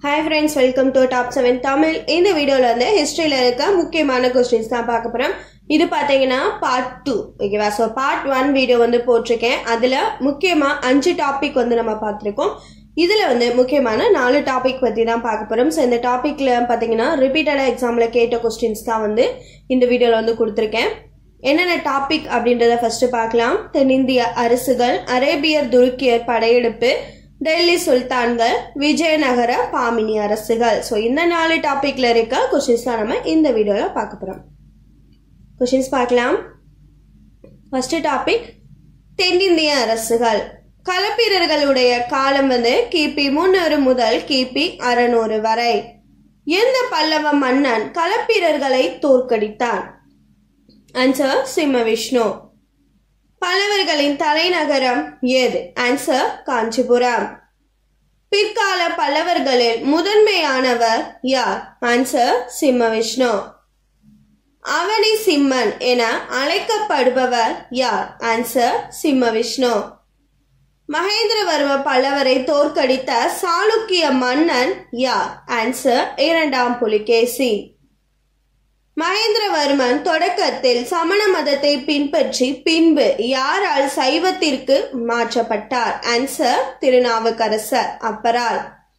hi friends welcome to top seven Tamil இந்த வீடியோவில் வந்து ஹிஸ்ட்ரியில் இருக்க முக்கியமான கொஸ்டின்ஸ் தான் பார்க்க போகிறோம் இது பார்த்தீங்கன்னா பார்ட் டூ ஓகேவா ஸோ பார்ட் ஒன் வீடியோ வந்து போட்டிருக்கேன் அதில் முக்கியமாக அஞ்சு டாபிக் வந்து நம்ம பார்த்துருக்கோம் இதில் வந்து முக்கியமான நாலு டாபிக் பற்றி தான் பார்க்க போகிறோம் ஸோ இந்த டாப்பிக்கில் பார்த்தீங்கன்னா ரிப்பீட்டடாக எக்ஸாமில் கேட்ட கொஸ்டின்ஸ் தான் வந்து இந்த வீடியோவில் வந்து கொடுத்துருக்கேன் என்னென்ன டாபிக் அப்படின்றத ஃபர்ஸ்ட் பார்க்கலாம் தென்னிந்திய அரசுகள் அரேபியர் துருக்கியர் படையெடுப்பு டெல்லி சுல்தான்கள் விஜயநகர பாமினி அரசுகள் ஸோ இந்த நாலு டாபிக்ல இருக்க கொஸ்டின்ஸ் தான் நம்ம இந்த வீடியோவில் பார்க்க போகிறோம் கொஸ்டின்ஸ் பார்க்கலாம் ஃபர்ஸ்ட் டாபிக் தென்னிந்திய அரசுகள் களப்பிரர்களுடைய காலம் வந்து கிபி முன்னூறு முதல் கிபி அறுநூறு வரை எந்த பல்லவ மன்னன் களப்பிரர்களை தோற்கடித்தான் ஆன்சர் சிம்ம விஷ்ணு பல்லவர்களின் தலைநகரம் ஏது ஆன்சர் காஞ்சிபுரம் பிற்கால பல்லவர்களில் முதன்மையானவர் யார் ஆன்சர் சிம்ம விஷ்ணு அவனி சிம்மன் என அழைக்கப்படுபவர் யார் ஆன்சர் சிம்ம விஷ்ணு மகேந்திரவர்ம பல்லவரை தோற்கடித்த சாளுக்கிய மன்னன் யார் ஆன்சர் இரண்டாம் புலிகேசி மகேந்திரவர்மன் தொடக்கத்தில் சமண மதத்தை பின்பற்றி பின்பு யாரால் சைவத்திற்கு மாற்றப்பட்டார் ஆன்சர் திருநாவுக்கரசர் அப்பரால்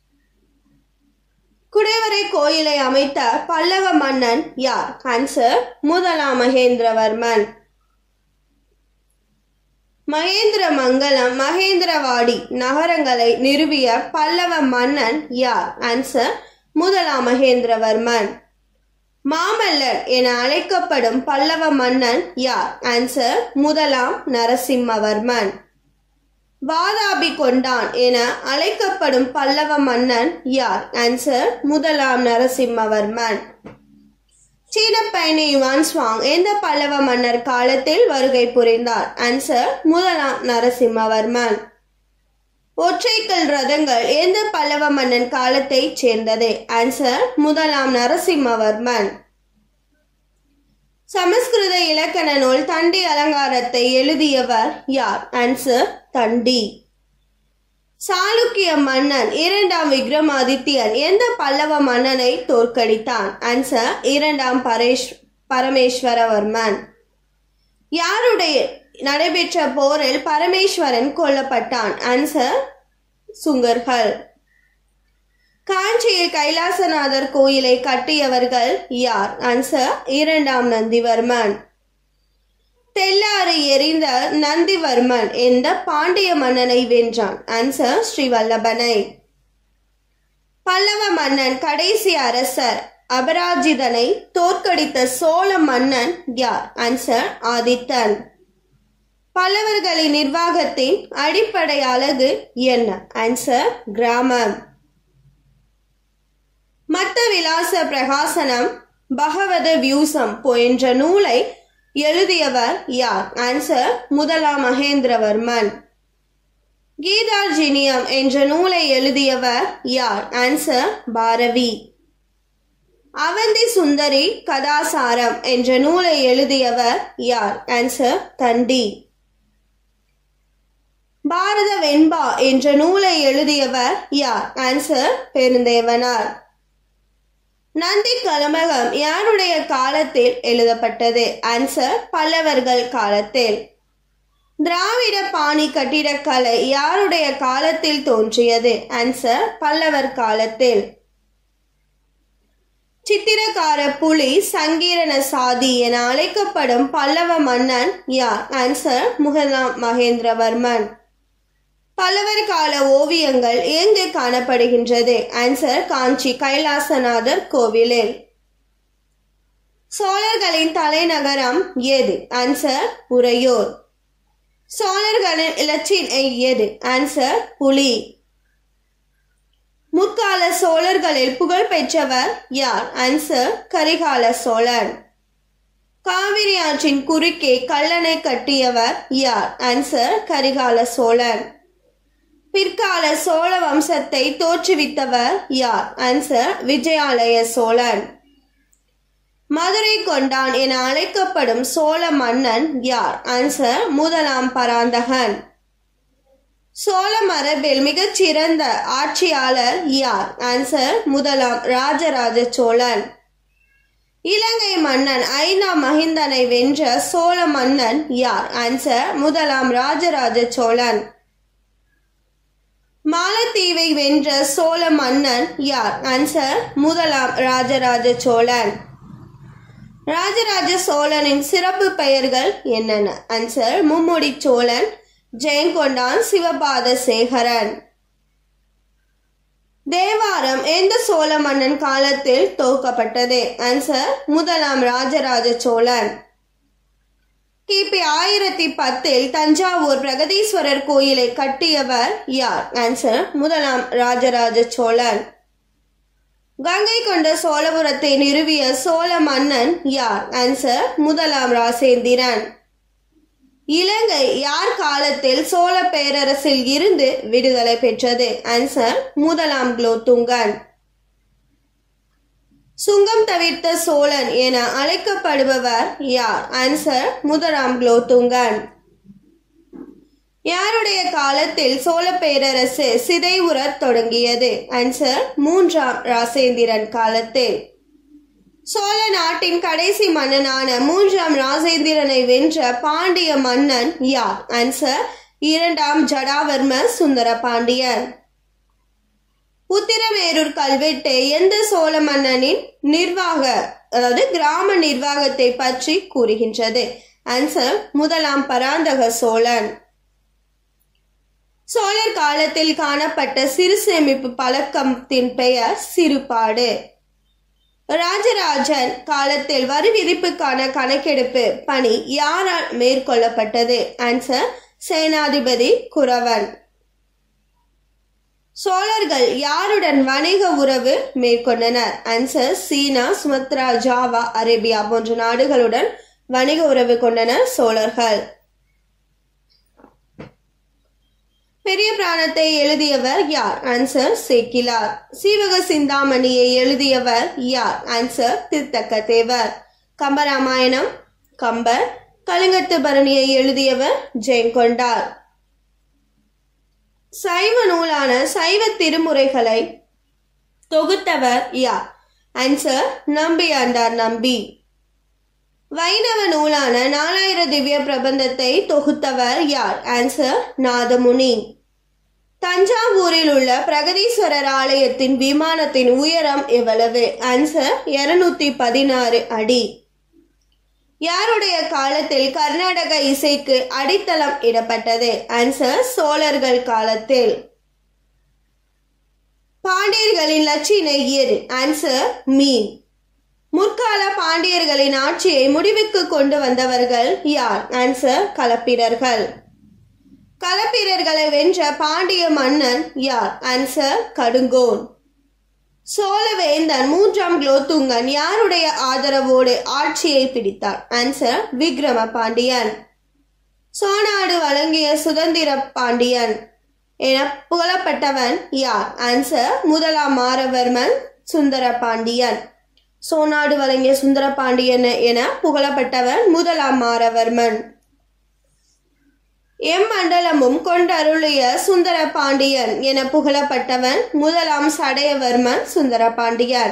குடைவரை கோயிலை அமைத்த பல்லவ மன்னன் யார் ஆன்சர் முதலாம் மகேந்திரவர்மன் மகேந்திர மங்கலம் மகேந்திரவாடி நகரங்களை நிறுவிய பல்லவ மன்னன் யார் ஆன்சர் முதலாம் மகேந்திரவர்மன் மாமல்லர் என அழைக்கப்படும் பல்லவ மன்னன் யார் ஆன்சர் முதலாம் நரசிம்மவர்மன் வாதாபி கொண்டான் என அழைக்கப்படும் பல்லவ மன்னன் யார் ஆன்சர் முதலாம் நரசிம்மவர்மன் சீன பயணி யுவான் ஸ்வாங் எந்த பல்லவ மன்னர் காலத்தில் வருகை புரிந்தார் ஆன்சர் முதலாம் நரசிம்மவர்மன் ஒற்றைக்கல் ரதங்கள் எந்த பல்லவ மன்னன் காலத்தை சேர்ந்தது ஆன்சர் முதலாம் நரசிம்மவர்மன் சமஸ்கிருத இலக்கண நூல் தண்டி அலங்காரத்தை எழுதியவர் யார் ஆன்சர் தண்டி சாளுக்கிய மன்னன் இரண்டாம் விக்ரமாதித்யன் எந்த பல்லவ மன்னனை தோற்கடித்தான் ஆன்சர் இரண்டாம் பரேஷ் பரமேஸ்வரவர்மன் யாருடைய நடைபெற்ற போரில் பரமேஸ்வரன் கொல்லப்பட்டான் ஆன்சர் சுங்கர்கள் காஞ்சியில் கைலாசநாதர் கோயிலை கட்டியவர்கள் யார் ஆன்சர் இரண்டாம் நந்திவர்மன் தெல்லாறு எறிந்த நந்திவர்மன் எந்த பாண்டிய மன்னனை வென்றான் ஆன்சர் ஸ்ரீவல்லபனை பல்லவ மன்னன் கடைசி அரசர் அபராஜிதனை தோற்கடித்த சோழ மன்னன் யார் ஆன்சர் ஆதித்தன் பல்லவர்களின் நிர்வாகத்தின் அடிப்படை அலகு என்ன ஆன்சர் கிராமம் மத்த விலாச பிரகாசனம் பகவத வியூசம் என்ற நூலை எழுதியவர் யார் ஆன்சர் முதலாம் மகேந்திரவர்மன் கீதார்ஜினியம் என்ற நூலை எழுதியவர் யார் ஆன்சர் பாரவி அவந்தி சுந்தரி கதாசாரம் என்ற நூலை எழுதியவர் யார் ஆன்சர் தண்டி பாரத வெண்பா என்ற நூலை எழுதியவர் யார் ஆன்சர் பெருந்தேவனார் நந்தி கலமகம் யாருடைய காலத்தில் எழுதப்பட்டது ஆன்சர் பல்லவர்கள் காலத்தில் திராவிட பாணி கட்டிடக்கலை யாருடைய காலத்தில் தோன்றியது ஆன்சர் பல்லவர் காலத்தில் சித்திரக்கார புலி சங்கீரண சாதி என அழைக்கப்படும் பல்லவ மன்னன் யார் ஆன்சர் முகலாம் மகேந்திரவர்மன் பல்லவர் கால ஓவியங்கள் எங்கு காணப்படுகின்றது ஆன்சர் காஞ்சி கைலாசநாதர் கோவிலில் சோழர்களின் தலைநகரம் எது ஆன்சர் உறையூர் சோழர்களின் இலச்சினை எது ஆன்சர் புலி முற்கால சோழர்களில் புகழ் பெற்றவர் யார் ஆன்சர் கரிகால சோழன் காவிரி ஆற்றின் குறுக்கே கல்லணை கட்டியவர் யார் ஆன்சர் கரிகால சோழன் பிற்கால சோழ வம்சத்தை தோற்றுவித்தவர் யார் ஆன்சர் விஜயாலய சோழன் மதுரை கொண்டான் என அழைக்கப்படும் சோழ மன்னன் யார் ஆன்சர் முதலாம் பராந்தகன் சோழ மரபில் மிகச்சிறந்த ஆட்சியாளர் யார் ஆன்சர் முதலாம் ராஜராஜ சோழன் இலங்கை மன்னன் ஐந்தாம் மகிந்தனை வென்ற சோழ மன்னன் யார் ஆன்சர் முதலாம் ராஜராஜ சோழன் மாலத்தீவை வென்ற சோழ மன்னன் யார் ஆன்சர் முதலாம் ராஜராஜ சோழன் ராஜராஜ சோழனின் சிறப்பு பெயர்கள் என்னென்ன ஆன்சர் மும்முடி சோழன் ஜெயங்கொண்டான் சிவபாத சேகரன் தேவாரம் எந்த சோழ மன்னன் காலத்தில் துவக்கப்பட்டது ஆன்சர் முதலாம் ராஜராஜ சோழன் கிபி ஆயிரத்தி பத்தில் தஞ்சாவூர் பிரகதீஸ்வரர் கோயிலை கட்டியவர் யார் ஆன்சர் முதலாம் ராஜராஜ சோழன் கங்கை கொண்ட சோழபுரத்தை நிறுவிய சோழ மன்னன் யார் ஆன்சர் முதலாம் ராசேந்திரன் இலங்கை யார் காலத்தில் சோழ பேரரசில் இருந்து விடுதலை பெற்றது ஆன்சர் முதலாம் குலோத்துங்கன் சுங்கம் தவிர்த்த சோழன் என அழைக்கப்படுபவர் யார் ஆன்சர் முதலாம் குலோத்துங்கன் யாருடைய காலத்தில் சோழ பேரரசு சிதைவுறத் தொடங்கியது ஆன்சர் மூன்றாம் ராசேந்திரன் காலத்தில் சோழ நாட்டின் கடைசி மன்னனான மூன்றாம் ராசேந்திரனை வென்ற பாண்டிய மன்னன் யார் ஆன்சர் இரண்டாம் ஜடாவர்ம சுந்தர பாண்டியன் உத்திரமேரூர் கல்வெட்டு எந்த சோழ மன்னனின் நிர்வாக அதாவது கிராம நிர்வாகத்தை பற்றி கூறுகின்றது ஆன்சர் முதலாம் பராந்தக சோழன் சோழர் காலத்தில் காணப்பட்ட சிறு சேமிப்பு பழக்கத்தின் பெயர் சிறுபாடு ராஜராஜன் காலத்தில் வரி விதிப்புக்கான கணக்கெடுப்பு பணி யாரால் மேற்கொள்ளப்பட்டது ஆன்சர் சேனாதிபதி குரவன் சோழர்கள் யாருடன் வணிக உறவு மேற்கொண்டனர் answer China Sumatra Java Arabia போன்ற நாடுகளுடன் வணிக உறவு கொண்டனர் சோழர்கள் பெரிய பிராணத்தை எழுதியவர் யார் ஆன்சர் சேக்கிலார் சீவக சிந்தாமணியை எழுதியவர் யார் ஆன்சர் திருத்தக்க தேவர் கம்பராமாயணம் கம்பர் கலிங்கத்து பரணியை எழுதியவர் ஜெயங்கொண்டார் சைவ நூலான சைவ திருமுறைகளை தொகுத்தவர் யார் ஆன்சர் நம்பி ஆண்டார் நம்பி வைணவ நூலான நாலாயிர திவ்ய பிரபந்தத்தை தொகுத்தவர் யார் ஆன்சர் நாதமுனி தஞ்சாவூரில் உள்ள பிரகதீஸ்வரர் ஆலயத்தின் விமானத்தின் உயரம் எவ்வளவு ஆன்சர் இருநூத்தி பதினாறு அடி யாருடைய காலத்தில் கர்நாடக இசைக்கு அடித்தளம் இடப்பட்டது ஆன்சர் சோழர்கள் காலத்தில் பாண்டியர்களின் லட்சினை எது ஆன்சர் மீன் முற்கால பாண்டியர்களின் ஆட்சியை முடிவுக்கு கொண்டு வந்தவர்கள் யார் ஆன்சர் களப்பிரர்கள் களப்பிரர்களை வென்ற பாண்டிய மன்னன் யார் ஆன்சர் கடுங்கோன் சோழவேந்தன் மூன்றாம் குலோத்துங்கன் யாருடைய ஆதரவோடு ஆட்சியை பிடித்தார் ஆன்சர் விக்ரம பாண்டியன் சோனாடு வழங்கிய சுதந்திர பாண்டியன் என புகழப்பட்டவன் யார் ஆன்சர் முதலாம் மாரவர்மன் சுந்தர பாண்டியன் சோனாடு வழங்கிய சுந்தர பாண்டியன் என புகழப்பட்டவன் முதலாம் மாரவர்மன் எம் மண்டலமும் கொண்டருளிய சுந்தர பாண்டியன் என புகழப்பட்டவன் முதலாம் சடையவர்மன் சுந்தர பாண்டியன்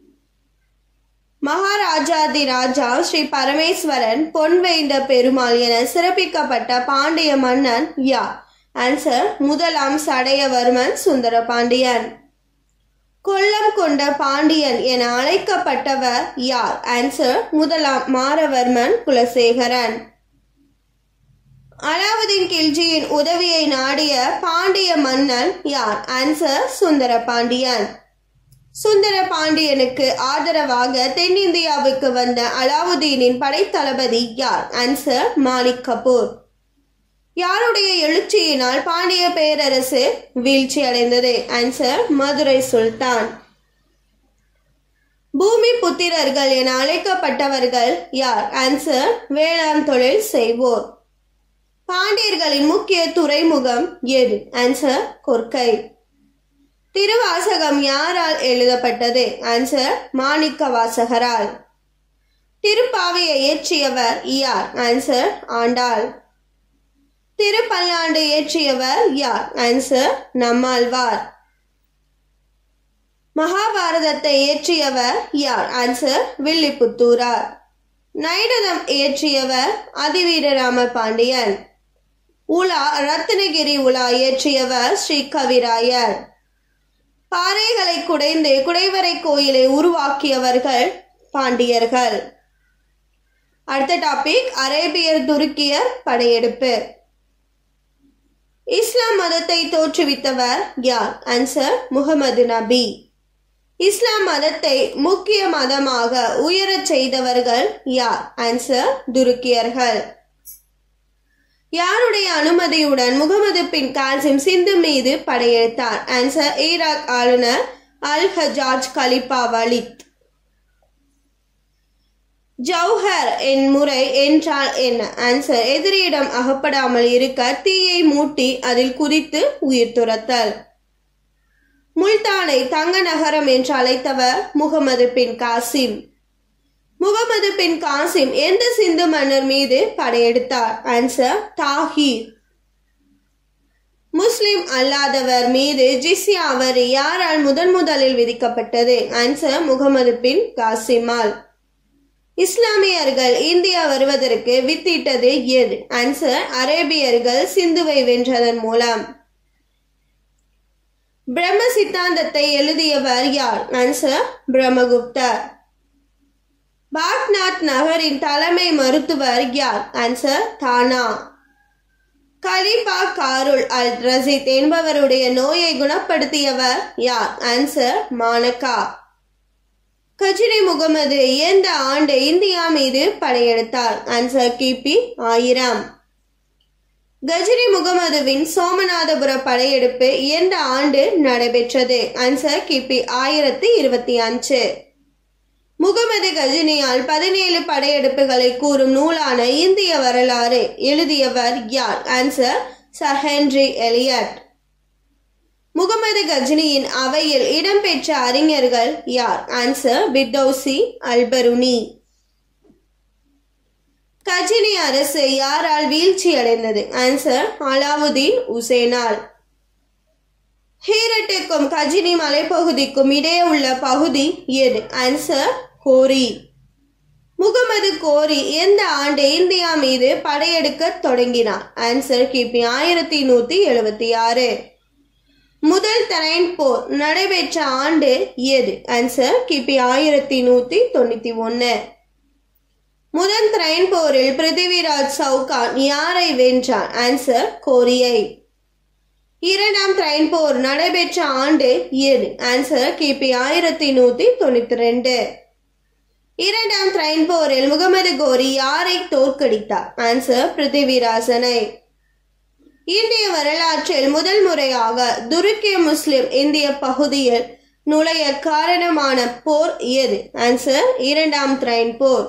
மகாராஜாதி ராஜா ஸ்ரீ பரமேஸ்வரன் பொன்வேந்த பெருமாள் என சிறப்பிக்கப்பட்ட பாண்டிய மன்னன் யா ஆன்சர் முதலாம் சடையவர்மன் சுந்தர பாண்டியன் கொல்லம் கொண்ட பாண்டியன் என அழைக்கப்பட்டவர் யார் ஆன்சர் முதலாம் மாரவர்மன் குலசேகரன் அலாவுதீன் கில்ஜியின் உதவியை நாடிய பாண்டிய மன்னன் யார் ஆன்சர் சுந்தர பாண்டியன் சுந்தர பாண்டியனுக்கு ஆதரவாக தென்னிந்தியாவுக்கு வந்த அலாவுதீனின் படைத்தளபதி யார் ஆன்சர் மாலிக் கபூர் யாருடைய எழுச்சியினால் பாண்டிய பேரரசு வீழ்ச்சி அடைந்தது ஆன்சர் மதுரை சுல்தான் பூமி புத்திரர்கள் என அழைக்கப்பட்டவர்கள் யார் ஆன்சர் வேளாண் தொழில் செய்வோர் பாண்டியர்களின் முக்கிய துறைமுகம் எது ஆன்சர் கொர்க்கை திருவாசகம் யாரால் எழுதப்பட்டது ஆன்சர் மாணிக்க வாசகரால் திருப்பாவையை இயற்றியவர் யார் ஆன்சர் ஆண்டாள் திருப்பல்லாண்டு இயற்றியவர் யார் ஆன்சர் நம்மாழ்வார் மகாபாரதத்தை இயற்றியவர் யார் ஆன்சர் வில்லிபுத்தூரார் நைடதம் இயற்றியவர் அதிவீரராம பாண்டியன் உலா ரத்னகிரி உலா இயற்றியவர் ஸ்ரீ கவிராயர் பாறைகளை குடைந்து குடைவரை கோயிலை உருவாக்கியவர்கள் பாண்டியர்கள் அடுத்த டாபிக் அரேபியர் துருக்கியர் படையெடுப்பு இஸ்லாம் மதத்தை தோற்றுவித்தவர் யார் ஆன்சர் முகமது நபி இஸ்லாம் மதத்தை முக்கிய மதமாக உயரச் செய்தவர்கள் யார் ஆன்சர் துருக்கியர்கள் யாருடைய அனுமதியுடன் முகமது பின் காசிம் சிந்து மீது படையெடுத்தார் ஆன்சர் ஈராக் ஆளுநர் அல் ஹஜாஜ் கலிபா வலித் ஜௌஹர் என் முறை என்றால் என்ன ஆன்சர் எதிரியிடம் அகப்படாமல் இருக்க தீயை மூட்டி அதில் குதித்து உயிர் துரத்தல் முல்தானை தங்க நகரம் என்று அழைத்தவர் முகமது பின் காசிம் முகமது பின் காசிம் எந்த சிந்து மன்னர் மீது படையெடுத்தார் ஆன்சர் தாஹீர் முஸ்லிம் அல்லாதவர் மீது ஜிஸ்யா வரி யாரால் முதன் முதலில் விதிக்கப்பட்டது ஆன்சர் முகமது பின் காசிமால் இஸ்லாமியர்கள் இந்தியா வருவதற்கு வித்திட்டது எது ஆன்சர் அரேபியர்கள் சிந்துவை வென்றதன் மூலம் பிரம்ம சித்தாந்தத்தை எழுதியவர் யார் ஆன்சர் பிரம்மகுப்தர் பாக்நாத் நகரின் தலைமை மருத்துவர் யார் ஆன்சர் தானா கலிபா காருல் அல் ரசித் என்பவருடைய நோயை குணப்படுத்தியவர் யார் ஆன்சர் மானகா கஜினி முகமது எந்த ஆண்டு இந்தியா மீது படையெடுத்தார் ஆன்சர் கிபி ஆயிரம் கஜினி முகமதுவின் சோமநாதபுர படையெடுப்பு எந்த ஆண்டு நடைபெற்றது ஆன்சர் கிபி ஆயிரத்தி இருபத்தி அஞ்சு முகமது கஜினியால் பதினேழு படையெடுப்புகளை கூறும் நூலான இந்திய வரலாறு எழுதியவர் யார் answer sir Henry Elliot Muhammad கஜினியின் அவையில் இடம்பெற்ற அறிஞர்கள் யார் ஆன்சர் பிர்தௌசி அல்பருனி கஜினி அரசு யாரால் வீழ்ச்சி அடைந்தது ஆன்சர் அலாவுதீன் உசேனால் ஹீரட்டுக்கும் கஜினி மலைப்பகுதிக்கும் இடையே உள்ள பகுதி எது ஆன்சர் கோரி முகமது கோரி எந்த ஆண்டு இந்தியா மீது படையெடுக்க தொடங்கினார் ஆன்சர் கிபி ஆயிரத்தி நூத்தி எழுபத்தி ஆறு முதல் தரைன் போர் நடைபெற்ற ஆண்டு எது ஆன்சர் கிபி ஆயிரத்தி நூத்தி தொண்ணூத்தி ஒன்னு முதல் திரைன் போரில் பிருத்திவிராஜ் சவுகான் யாரை வென்றார் ஆன்சர் கோரியை இரண்டாம் திரைன் போர் நடைபெற்ற ஆண்டு எது ஆன்சர் கிபி ஆயிரத்தி நூத்தி தொண்ணூத்தி ரெண்டு இரண்டாம் திரைன் போரில் முகமது கோரி யாரை தோற்கடித்தார் ஆன்சர் பிருத்திவிராசனை இந்திய வரலாற்றில் முதல் முறையாக துருக்கிய முஸ்லிம் இந்திய பகுதியில் நுழைய காரணமான போர் எது ஆன்சர் இரண்டாம் திரைன் போர்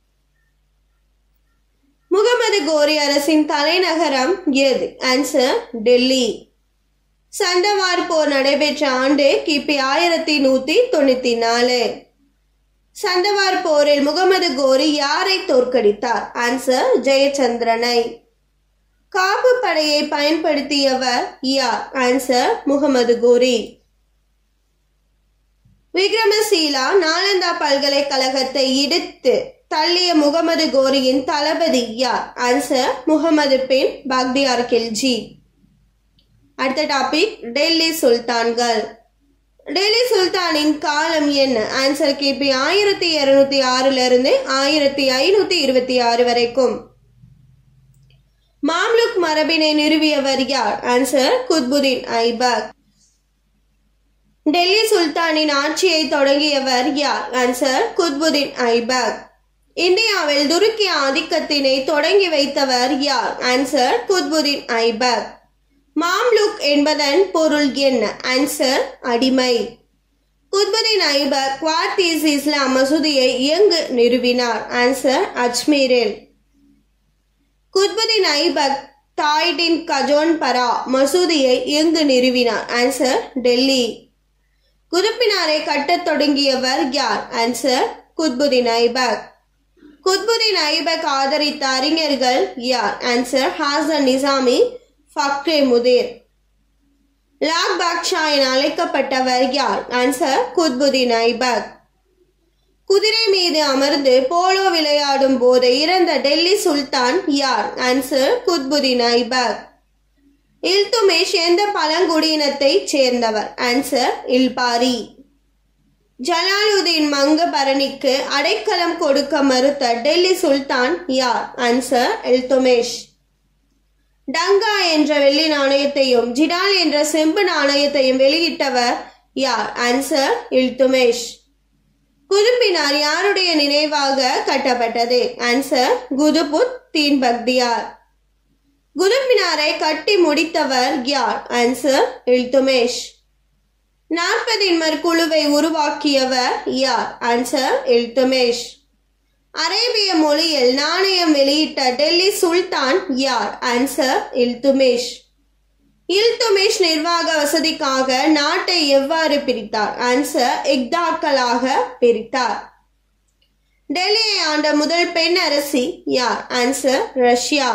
முகமது கோரி அரசின் தலைநகரம் எது ஆன்சர் டெல்லி சண்டவார் போர் நடைபெற்ற ஆண்டு கிபி ஆயிரத்தி நூத்தி தொண்ணூத்தி நாலு சண்டவார் போரில் முகமது கோரி யாரை தோற்கடித்தார் ஆன்சர் ஜெயச்சந்திரனை காப்பு படையை பயன்படுத்தியவர் யார் ஆன்சர் முகமது கோரி விக்ரமசீலா நாலந்தா பல்கலைக்கழகத்தை இடித்து தள்ளிய முகமது கோரியின் தளபதி யார் ஆன்சர் முகமது பின் பாக்தியார் கில்ஜி அடுத்த டாபிக் டெல்லி சுல்தான்கள் டெல்லி சுல்தானின் காலம் என்ன ஆன்சர் கிபி ஆயிரத்தி இருநூத்தி ஆறுல இருந்து ஆயிரத்தி ஐநூத்தி இருபத்தி ஆறு வரைக்கும் மாம்லுக் மரபினை நிறுவியவர் யார் ஆன்சர் குத்புதீன் ஐபக் டெல்லி சுல்தானின் ஆட்சியை தொடங்கியவர் யார் ஆன்சர் குத்புதீன் ஐபக் இந்தியாவில் துருக்கிய ஆதிக்கத்தினை தொடங்கி வைத்தவர் யார் ஆன்சர் குத்புதீன் ஐபக் மாம்லுக் என்பதன் பொருள் என்ன ஆன்சர் அடிமை குத்புதீன் ஐபக் குவாத்தீஸ் இஸ்லாம் மசூதியை எங்கு நிறுவினார் ஆன்சர் அஜ்மீரில் குத்புதீன் ஐபக் தாய்டின் கஜோன் பரா மசூதியை எங்கு நிறுவினார் ஆன்சர் டெல்லி குதுப்பினாரை கட்டத் தொடங்கியவர் யார் ஆன்சர் குத்புதீன் ஐபக் குத்புதீன் ஐபக் ஆதரித்த அறிஞர்கள் யார் ஆன்சர் ஹாசன் நிசாமி ஃபக்ரே முதிர் லாக் பாக்ஷா என அழைக்கப்பட்டவர் யார் ஆன்சர் குத்புதீன் ஐபக் குதிரை மீது அமர்ந்து போலோ விளையாடும் போது இறந்த டெல்லி சுல்தான் யார் ஆன்சர் குத்புதீன் ஐபக் இல்துமேஷ் எந்த பழங்குடியினத்தை சேர்ந்தவர் ஆன்சர் இல்பாரி ஜலாலுதீன் மங்கபரணிக்கு அடைக்கலம் கொடுக்க மறுத்த டெல்லி சுல்தான் யார் ஆன்சர் இல்துமேஷ் டங்கா என்ற வெள்ளி நாணயத்தையும் ஜிடால் என்ற செம்பு நாணயத்தையும் வெளியிட்டவர் யார் ஆன்சர் இல்துமேஷ் குதுப்பினார் யாருடைய நினைவாக கட்டப்பட்டது ஆன்சர் குதுபுத் தீன் பக்தியார் குதுப்பினாரை கட்டி முடித்தவர் யார் ஆன்சர் இல்துமேஷ் நாற்பதின்மர் குழுவை உருவாக்கியவர் யார் ஆன்சர் இல்துமேஷ் அரேபிய மொழியில் நாணயம் வெளியிட்ட டெல்லி சுல்தான் யார் ஆன்சர் இல்துமேஷ் இல்துமேஷ் நிர்வாக வசதிக்காக நாட்டை எவ்வாறு பிரித்தார் ஆன்சர் இக்தாக்களாக பிரித்தார் டெல்லியை ஆண்ட முதல் பெண் அரசி யார் ஆன்சர் ரஷ்யா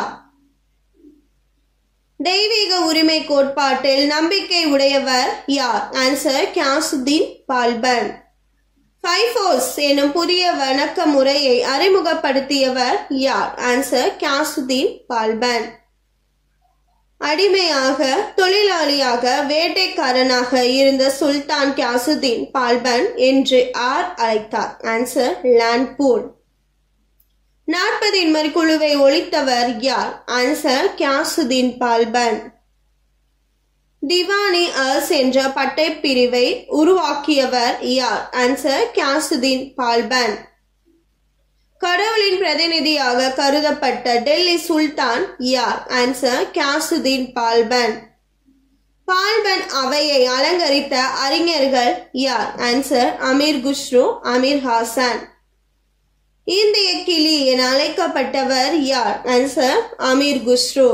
தெய்வீக உரிமை கோட்பாட்டில் நம்பிக்கை உடையவர் யார் ஆன்சர் கியாசுதீன் பால்பன் ஃபைஃபோஸ் எனும் புதிய வணக்க முறையை அறிமுகப்படுத்தியவர் யார் ஆன்சர் கியாசுதீன் பால்பன் அடிமையாக தொழிலாளியாக வேட்டைக்காரனாக இருந்த சுல்தான் கியாசுதீன் பால்பன் என்று ஆர் அழைத்தார் ஆன்சர் லான்பூர் நாற்பதின்மர் குழுவை ஒழித்தவர் யார் ஆன்சர் கியாசுதீன் பால்பன் திவானி அஸ் என்ற பட்டைப்பிரிவை உருவாக்கியவர் யார் ஆன்சர் கியாசுதீன் பால்பன் கடவுளின் பிரதிநிதியாக கருதப்பட்ட டெல்லி சுல்தான் யார் ஆன்சர் கியாசுதீன் பால்பன் பால்பன் அவையை அலங்கரித்த அறிஞர்கள் யார் ஆன்சர் அமீர் குஷ்ரு அமீர் ஹாசன் இந்திய கிளி என அழைக்கப்பட்டவர் யார் ஆன்சர் அமீர் குஷ்ரு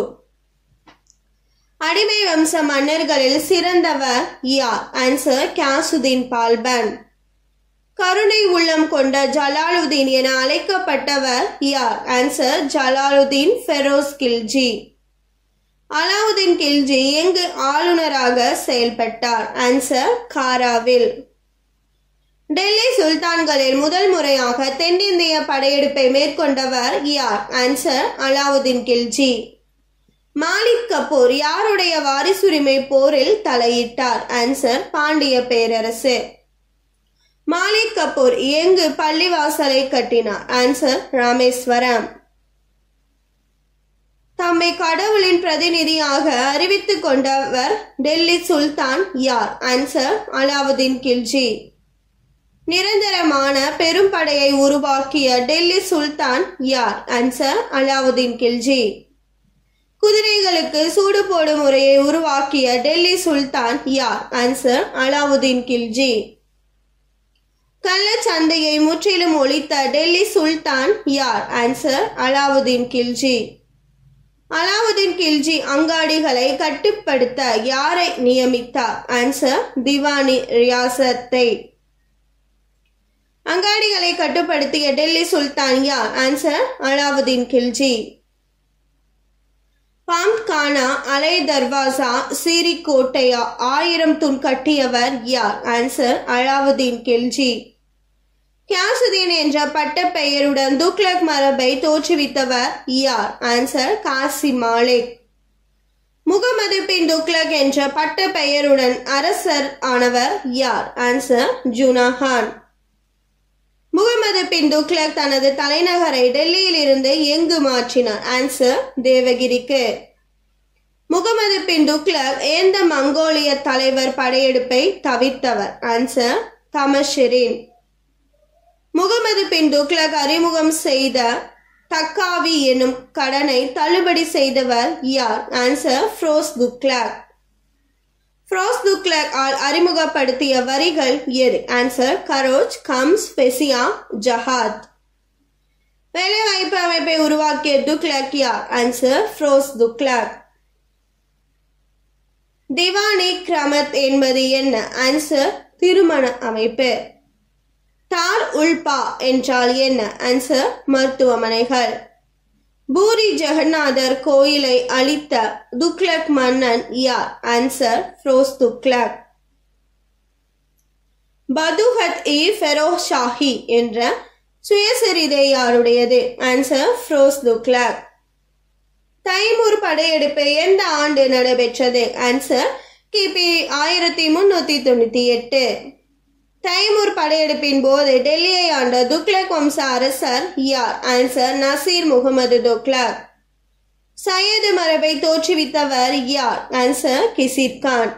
அடிமை வம்ச மன்னர்களில் சிறந்தவர் யார் ஆன்சர் கியாசுதீன் பால்பன் கருணை உள்ளம் கொண்ட ஜலாலுதீன் என அழைக்கப்பட்டவர் யார் ஆன்சர் ஜலாலுதீன் ஃபெரோஸ் கில்ஜி அலாவுதீன் கில்ஜி எங்கு ஆளுநராக செயல்பட்டார் ஆன்சர் காராவில் டெல்லி சுல்தான்களில் முதல் முறையாக தென்னிந்திய படையெடுப்பை மேற்கொண்டவர் யார் ஆன்சர் அலாவுதீன் கில்ஜி மாலிக் கபூர் யாருடைய வாரிசுரிமை போரில் தலையிட்டார் ஆன்சர் பாண்டிய பேரரசு மாலிக் கபூர் எங்கு பள்ளிவாசலை கட்டினார் ஆன்சர் ராமேஸ்வரம் தம்மை கடவுளின் பிரதிநிதியாக அறிவித்துக் கொண்டவர் டெல்லி சுல்தான் யார் ஆன்சர் அலாவுதீன் கில்ஜி நிரந்தரமான பெரும்படையை உருவாக்கிய டெல்லி சுல்தான் யார் ஆன்சர் அலாவுதீன் கில்ஜி குதிரைகளுக்கு சூடு போடும் முறையை உருவாக்கிய டெல்லி சுல்தான் யார் ஆன்சர் அலாவுதீன் கில்ஜி கள்ளச்சந்தையை முற்றிலும் ஒழித்த டெல்லி சுல்தான் யார் ஆன்சர் அலாவுதீன் கில்ஜி அலாவுதீன் கில்ஜி அங்காடிகளை கட்டுப்படுத்த யாரை நியமித்தார் ஆன்சர் திவானி ரியாசத்தை அங்காடிகளை கட்டுப்படுத்திய டெல்லி சுல்தான் யார் ஆன்சர் அலாவுதீன் கில்ஜி பாம் கானா அலை தர்வாசா சீரி கோட்டையா ஆயிரம் தூண் கட்டியவர் யார் ஆன்சர் அலாவுதீன் கில்ஜி கியாசுதீன் என்ற பட்ட பெயருடன் துக்ளக் மரபை தோற்றுவித்தவர் யார் ஆன்சர் காசி மாலிக் முகமது பின் துக்ளக் என்ற பட்ட பெயருடன் அரசர் ஆனவர் யார் ஆன்சர் ஜுனாஹான் முகமது பின் துக்ளக் தனது தலைநகரை டெல்லியில் இருந்து எங்கு மாற்றினார் ஆன்சர் தேவகிரிக்கு முகமது பின் துக்ளக் எந்த மங்கோலிய தலைவர் படையெடுப்பை தவிர்த்தவர் ஆன்சர் தமஷிரின் முகமது பின் துக்ளக் அறிமுகம் செய்த தக்காவி எனும் கடனை தள்ளுபடி செய்தவர் யார் ஆன்சர் ஃப்ரோஸ் துக்ளக் ஃப்ரோஸ் துக்ளக் ஆல் அறிமுகப்படுத்திய வரிகள் எது ஆன்சர் கரோச் கம்ஸ் பெசியா ஜஹாத் வேலைவாய்ப்பு அமைப்பை உருவாக்கிய துக்ளக் யார் ஆன்சர் ஃப்ரோஸ் துக்ளக் திவானி கிரமத் என்பது என்ன ஆன்சர் திருமண அமைப்பு தார் உல்பா என்றால் என்ன ஆன்சர் மருத்துவமனைகள் பூரி ஜெகநாதர் கோயிலை அழித்த துக்ளக் மன்னன் யார் ஆன்சர் ஃப்ரோஸ் துக்ளக் பதுஹத் இ ஃபெரோஸ் ஷாஹி என்ற சுயசரிதை யாருடையது ஆன்சர் ஃப்ரோஸ் துக்ளக் தைமூர் படையெடுப்பு எந்த ஆண்டு நடைபெற்றது ஆன்சர் கிபி ஆயிரத்தி முன்னூத்தி தொண்ணூத்தி எட்டு தைமூர் படையெடுப்பின் போது டெல்லியை ஆண்ட துக்ளக் வம்ச அரசர் யார் ஆன்சர் நசீர் முகமது துக்ளக் சையது மரபை தோற்றுவித்தவர் யார் ஆன்சர் கிசிர் கான்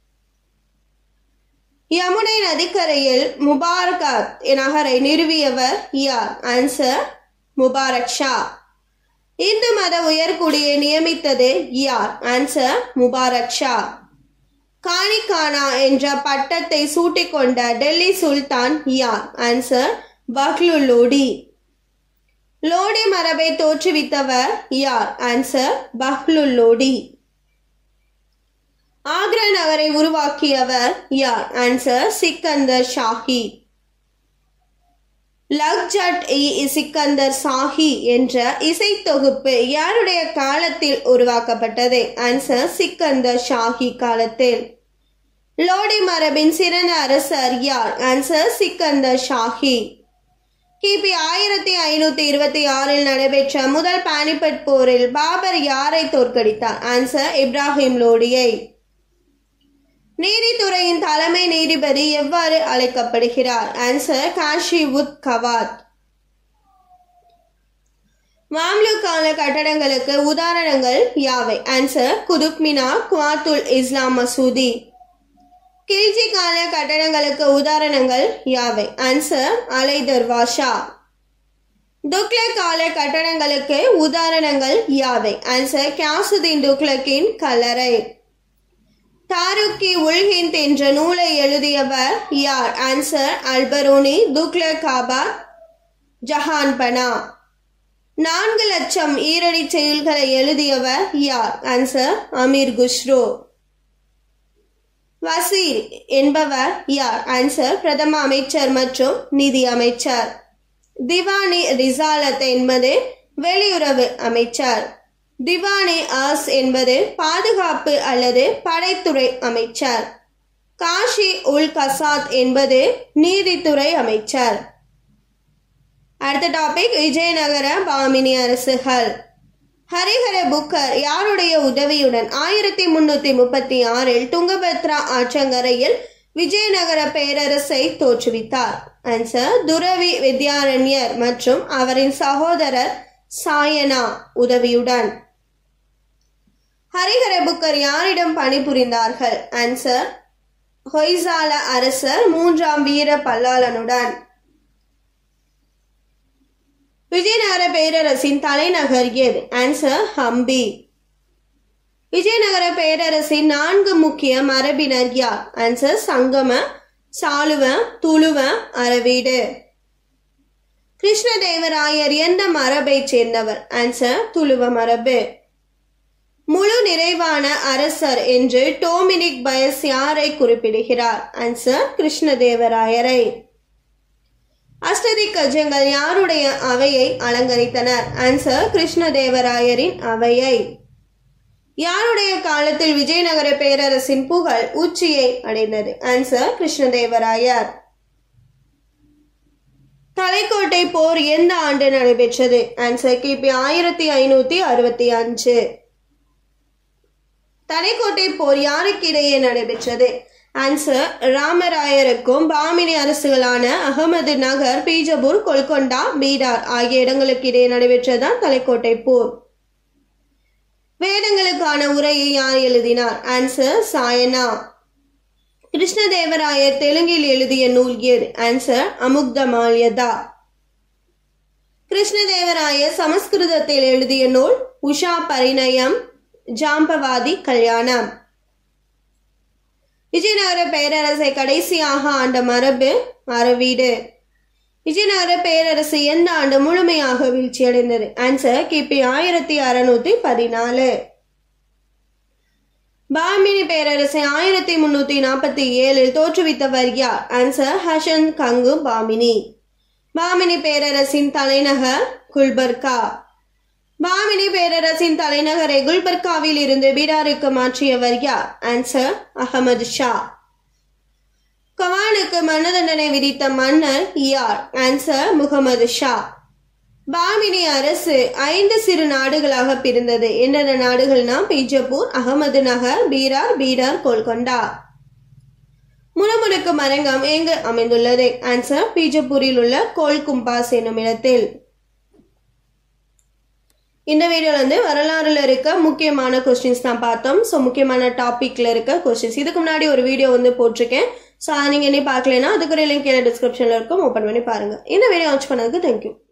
யமுனை நதிக்கரையில் முபாரகாத் நகரை நிறுவியவர் யார் ஆன்சர் முபாரக் ஷா இந்து மத உயர்குடியை நியமித்தது யார் ஆன்சர் முபாரக் ஷா கானிகானா என்ற பட்டத்தை சூட்டிக்கொண்ட டெல்லி சுல்தான் யார் ஆன்சர் பஹ்லு லோடி லோடி மரபை தோற்றுவித்தவர் யார் ஆன்சர் பஹ்லு லோடி ஆக்ரா நகரை உருவாக்கியவர் யார் ஆன்சர் சிக்கந்தர் ஷாஹி லக்ஜட் இ சிக்கந்தர் சாஹி என்ற இசைத்தொகுப்பு யாருடைய காலத்தில் உருவாக்கப்பட்டது ஆன்சர் சிக்கந்தர் ஷாஹி காலத்தில் லோடி மரபின் சிறந்த அரசர் யார் ஆன்சர் சிக்கந்தர் ஷாஹி கிபி ஆயிரத்தி ஐநூத்தி இருபத்தி ஆறில் நடைபெற்ற முதல் பானிபட் போரில் பாபர் யாரை தோற்கடித்தார் ஆன்சர் இப்ராஹிம் லோடியை நீதித்துறையின் தலைமை நீதிபதி எவ்வாறு அழைக்கப்படுகிறார் ஆன்சர் காஷி உத் கவாத் மாம்லு கால கட்டடங்களுக்கு உதாரணங்கள் யாவை ஆன்சர் குதுப் மினார் குவாத்துல் இஸ்லாம் மசூதி கில்ஜி கால கட்டடங்களுக்கு உதாரணங்கள் யாவை ஆன்சர் அலை தர்வாஷா துக்ளே கால கட்டடங்களுக்கு உதாரணங்கள் யாவை ஆன்சர் கியாசுதீன் துக்ளக்கின் கல்லறை தாருக்கி உல்ஹிந்த் என்ற நூலை எழுதியவர் யார் ஆன்சர் அல்பரோனி துக்ளக் காபா ஜஹான் பனா நான்கு லட்சம் ஈரடி செயல்களை எழுதியவர் யார் ஆன்சர் அமீர் குஷ்ரோ வசீர் என்பவர் யார் ஆன்சர் பிரதம அமைச்சர் மற்றும் நிதி அமைச்சர் திவானி ரிசாலத் என்பது வெளியுறவு அமைச்சர் திவானி ஆஸ் என்பது பாதுகாப்பு அல்லது படைத்துறை அமைச்சர் காஷி உல் கசாத் என்பது நீதித்துறை அமைச்சர் அடுத்த டாபிக் விஜயநகர பாமினி அரசுகள் ஹரிஹர புக்கர் யாருடைய உதவியுடன் ஆயிரத்தி முன்னூத்தி முப்பத்தி ஆறில் துங்கபத்ரா ஆற்றங்கரையில் விஜயநகர பேரரசை தோற்றுவித்தார் ஆன்சர் துறவி வித்யாரண்யர் மற்றும் அவரின் சகோதரர் சாயனா உதவியுடன் ஹரிஹர புக்கர் யாரிடம் பணிபுரிந்தார்கள் ஆன்சர் ஹொய்சால அரசர் மூன்றாம் வீர பல்லாளனுடன் விஜயநகர பேரரசின் தலைநகர் எது ஆன்சர் ஹம்பி விஜயநகர பேரரசின் நான்கு முக்கிய மரபினர் யார் ஆன்சர் சங்கம சாளுவ துளுவ அரவீடு கிருஷ்ணதேவராயர் எந்த மரபைச் சேர்ந்தவர் ஆன்சர் துளுவ மரபு முழு நிறைவான அரசர் என்று டோமினிக் பயஸ் யாரை குறிப்பிடுகிறார் ஆன்சர் கிருஷ்ணதேவராயரை அஷ்டதி கஜங்கள் யாருடைய அவையை அலங்கரித்தனர் ஆன்சர் கிருஷ்ணதேவராயரின் அவையை யாருடைய காலத்தில் விஜயநகர பேரரசின் புகழ் உச்சியை அடைந்தது ஆன்சர் கிருஷ்ணதேவராயர் தலைக்கோட்டை போர் எந்த ஆண்டு நடைபெற்றது ஆன்சர் கிபி ஆயிரத்தி ஐநூத்தி அறுபத்தி அஞ்சு தலைக்கோட்டை போர் யாருக்கு இடையே நடைபெற்றது ஆன்சர் ராமராயருக்கும் பாமினி அரசுகளான அகமது நகர் பீஜபூர் கொல்கொண்டா பீடார் ஆகிய இடங்களுக்கு இடையே நடைபெற்றதுதான் தலைக்கோட்டை போர் வேதங்களுக்கான உரையை யார் எழுதினார் ஆன்சர் சாயனா கிருஷ்ணதேவராயர் தெலுங்கில் எழுதிய நூல் எது ஆன்சர் அமுக்தமால்யதா கிருஷ்ணதேவராயர் சமஸ்கிருதத்தில் எழுதிய நூல் உஷா பரிணயம் ஜாம்பவாதி கல்யாணம் விஜயநகர பேரரசை கடைசியாக ஆண்ட மரபு அரவீடு விஜயநகர பேரரசு எந்த ஆண்டு முழுமையாக வீழ்ச்சியடைந்தது ஆன்சர் கிபி ஆயிரத்தி அறுநூத்தி பதினாலு பாமினி பேரரசை ஆயிரத்தி முன்னூத்தி நாற்பத்தி ஏழில் தோற்றுவித்தவர் யார் ஆன்சர் ஹஷன் கங்கு பாமினி பாமினி பேரரசின் தலைநகர் குல்பர்கா பாமினி பேரரசின் தலைநகரை குல்பர்காவில் இருந்து பீடாருக்கு மாற்றியவர் யார் ஆன்சர் அகமது ஷா கவானுக்கு மரண தண்டனை விதித்த மன்னர் யார் ஆன்சர் முகமது ஷா பாமினி அரசு ஐந்து சிறு நாடுகளாக பிரிந்தது என்னென்ன நாடுகள்னா பீஜப்பூர் அகமது நகர் பீரார் பீடார் கோல்கொண்டா முணுமுணுக்கு மரங்கம் எங்கு அமைந்துள்ளது ஆன்சர் பீஜப்பூரில் உள்ள கோல்கும்பாஸ் என்னும் இடத்தில் இந்த வீடியோல வந்து வரலாறுல இருக்க முக்கியமான கொஸ்டின்ஸ் தான் பார்த்தோம் ஸோ முக்கியமான டாபிக்ல இருக்க கொஸ்டின்ஸ் இதுக்கு முன்னாடி ஒரு வீடியோ வந்து போட்டிருக்கேன் ஸோ நீங்க என்ன பார்க்கலனா அதுக்கு ஒரு லிங்க் கீழே டிஸ்கிரிப்ஷன்ல இருக்கும் ஓப்பன் பண்ணி பாருங்க இந்த வீடியோ வாட்ச் பண்ணதுக்கு தேங்க்யூ